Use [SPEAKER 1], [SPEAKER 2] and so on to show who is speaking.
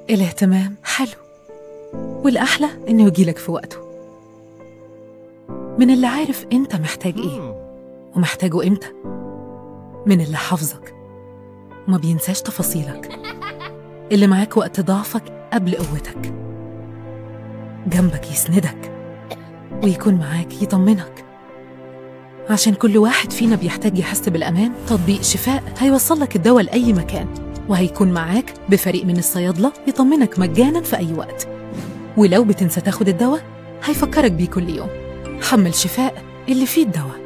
[SPEAKER 1] الاهتمام حلو والأحلى إنه يجيلك في وقته من اللي عارف أنت محتاج إيه ومحتاجه إمتى من اللي حافظك وما بينساش تفاصيلك اللي معاك وقت ضعفك قبل قوتك جنبك يسندك ويكون معاك يطمنك عشان كل واحد فينا بيحتاج يحس بالأمان تطبيق شفاء هيوصل لك الدواء لأي مكان وهيكون معاك بفريق من الصيادلة يطمنك مجانا في أي وقت ولو بتنسى تاخد الدواء هيفكرك بيه كل يوم حمل شفاء اللي فيه الدواء